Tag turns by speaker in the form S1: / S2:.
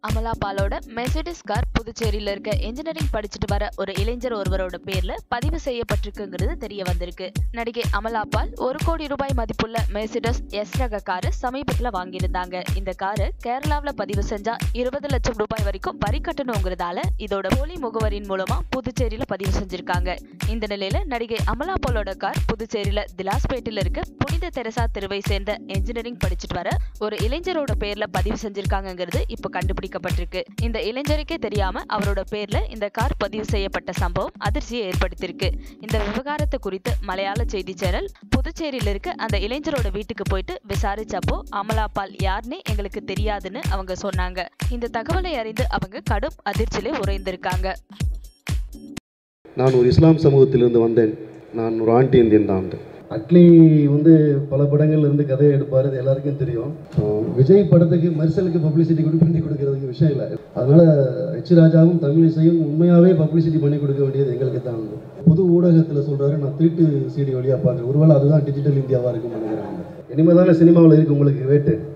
S1: அமலா பாலோட Mercedes car புதுச்சேரியில இருக்க இன்ஜினியரிங் படிச்சுட்டு வர ஒரு இளைஞர் ஒருவரோட பேர்ல பதிவு செய்யப்பட்டிருக்குங்கிறது தெரிய வந்திருக்கு நடிகை அமலா பால் ஒரு கோடி ரூபாய் மதிப்புள்ள மெர்சிடஸ் எஸ் ரக காரை சமீபத்துல வாங்கியிருந்தாங்க இந்த காரை கேரளாவுல பதிவு செஞ்சா இருபது லட்சம் ரூபாய் வரைக்கும் வரி கட்டணுங்கிறதால இதோட போலி முகவரின் மூலமா புதுச்சேரியில பதிவு செஞ்சிருக்காங்க இந்த நிலையில நடிகை அமலா பாலோட கார் புதுச்சேரியில திலாஸ்பேட்டில் இருக்க புனித தெரசா தெருவை சேர்ந்த இன்ஜினியரிங் படிச்சுட்டு வர ஒரு இளைஞரோட பேர்ல பதிவு செஞ்சிருக்காங்கிறது இப்ப கண்டுபிடிக்கப்பட்டிருக்கு இந்த இளைஞருக்கே தெரியாம அவரோட பேர்ல இந்த கார் பதிவு செய்யப்பட்ட சம்பவம் அதிர்ச்சியை ஏற்படுத்தியிருக்கு இந்த விவகாரத்தை குறித்து மலையாள செய்தி சேனல் புதுச்சேரியில இருக்க அந்த இளைஞரோட வீட்டுக்கு போயிட்டு விசாரிச்சப்போ அமலா பால் யாருன்னு எங்களுக்கு தெரியாதுன்னு அவங்க சொன்னாங்க இந்த தகவலை அறிந்து அவங்க கடும் அதிர்ச்சியிலே உறைந்திருக்காங்க
S2: நான் ஒரு இஸ்லாம் சமூகத்திலிருந்து வந்தேன் நான் ஒரு ஆண்டி இந்தியன் தான்
S3: அட்லி வந்து பல படங்கள்ல இருந்து கதையை எடுப்பார் அது எல்லாருக்கும் தெரியும் அஹ் விஜய் படத்துக்கு மெர்சலுக்கு பப்ளிசிட்டி கொடு பண்ணி கொடுக்கறதுக்கு விஷயம் இல்லை அதனால எச் ராஜாவும் தமிழிசையும் உண்மையாகவே பப்ளிசிட்டி பண்ணி கொடுக்க வேண்டியது எங்களுக்கு தான் புது ஊடகத்தில் சொல்றாரு நான் திருட்டு சிடி வழியாக பார்க்குறேன் ஒருவேளை அதுதான் டிஜிட்டல் இந்தியாவாக இருக்கும்னு நினைக்கிறாங்க இனிமேல் தானே சினிமாவில் இருக்கு உங்களுக்கு வேட்டு